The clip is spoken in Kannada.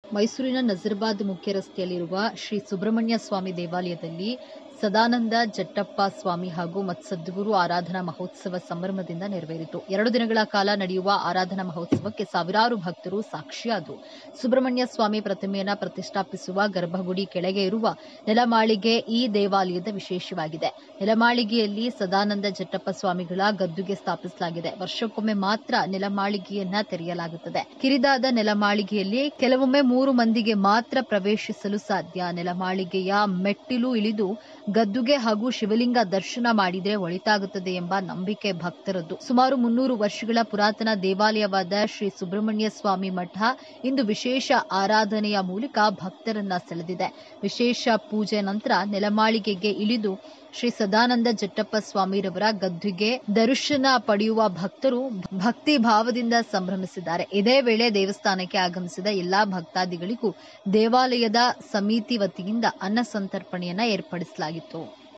ಮೈಸೂರಿನ ನಜರ್ಬಾದ್ ಮುಖ್ಯ ರಸ್ತೆಯಲ್ಲಿರುವ ಶ್ರೀ ಸುಬ್ರಹ್ಮಣ್ಯ ಸ್ವಾಮಿ ದೇವಾಲಯದಲ್ಲಿ ಸದಾನಂದ ಜಟ್ಟಪ್ಪ ಸ್ವಾಮಿ ಹಾಗೂ ಮತ್ಸದ್ಗುರು ಆರಾಧನಾ ಮಹೋತ್ಸವ ಸಂಭ್ರಮದಿಂದ ನೆರವೇರಿತು ಎರಡು ದಿನಗಳ ಕಾಲ ನಡೆಯುವ ಆರಾಧನಾ ಮಹೋತ್ಸವಕ್ಕೆ ಸಾವಿರಾರು ಭಕ್ತರು ಸಾಕ್ಷಿಯಾದರು ಸುಬ್ರಹ್ಮಣ್ಯ ಸ್ವಾಮಿ ಪ್ರತಿಮೆಯನ್ನ ಪ್ರತಿಷ್ಠಾಪಿಸುವ ಗರ್ಭಗುಡಿ ಕೆಳಗೆ ಇರುವ ನೆಲಮಾಳಿಗೆ ಈ ದೇವಾಲಯದ ವಿಶೇಷವಾಗಿದೆ ನೆಲಮಾಳಿಗೆಯಲ್ಲಿ ಸದಾನಂದ ಜಟ್ಟಪ್ಪ ಸ್ವಾಮಿಗಳ ಗದ್ದುಗೆ ಸ್ಥಾಪಿಸಲಾಗಿದೆ ವರ್ಷಕ್ಕೊಮ್ಮೆ ಮಾತ್ರ ನೆಲಮಾಳಿಗೆಯನ್ನ ತೆರೆಯಲಾಗುತ್ತದೆ ಕಿರಿದಾದ ನೆಲಮಾಳಿಗೆಯಲ್ಲಿ ಕೆಲವೊಮ್ಮೆ ಮೂರು ಮಂದಿಗೆ ಮಾತ್ರ ಪ್ರವೇಶಿಸಲು ಸಾಧ್ಯ ನೆಲಮಾಳಿಗೆಯ ಮೆಟ್ಟಿಲು ಇಳಿದು ಗದ್ದುಗೆ ಹಾಗೂ ಶಿವಲಿಂಗ ದರ್ಶನ ಮಾಡಿದ್ರೆ ಒಳಿತಾಗುತ್ತದೆ ಎಂಬ ನಂಬಿಕೆ ಭಕ್ತರದ್ದು ಸುಮಾರು ಮುನ್ನೂರು ವರ್ಷಗಳ ಪುರಾತನ ದೇವಾಲಯವಾದ ಶ್ರೀ ಸುಬ್ರಹ್ಮಣ್ಯ ಸ್ವಾಮಿ ಮಠ ಇಂದು ವಿಶೇಷ ಆರಾಧನೆಯ ಮೂಲಕ ಭಕ್ತರನ್ನ ಸೆಳೆದಿದೆ ವಿಶೇಷ ಪೂಜೆ ನಂತರ ನೆಲಮಾಳಿಗೆಗೆ ಇಳಿದು ಶ್ರೀ ಸದಾನಂದ ಜಟ್ಟಪ್ಪ ಸ್ವಾಮಿರವರ ಗದ್ದುಗೆ ದರ್ಶನ ಪಡೆಯುವ ಭಕ್ತರು ಭಕ್ತಿ ಭಾವದಿಂದ ಸಂಭ್ರಮಿಸಿದ್ದಾರೆ ಇದೇ ವೇಳೆ ದೇವಸ್ಥಾನಕ್ಕೆ ಆಗಮಿಸಿದ ಎಲ್ಲಾ ಭಕ್ತಾದಿಗಳಿಗೂ ದೇವಾಲಯದ ಸಮಿತಿ ವತಿಯಿಂದ ಅನ್ನ ಸಂತರ್ಪಣೆಯನ್ನ ಏರ್ಪಡಿಸಲಾಗಿತ್ತು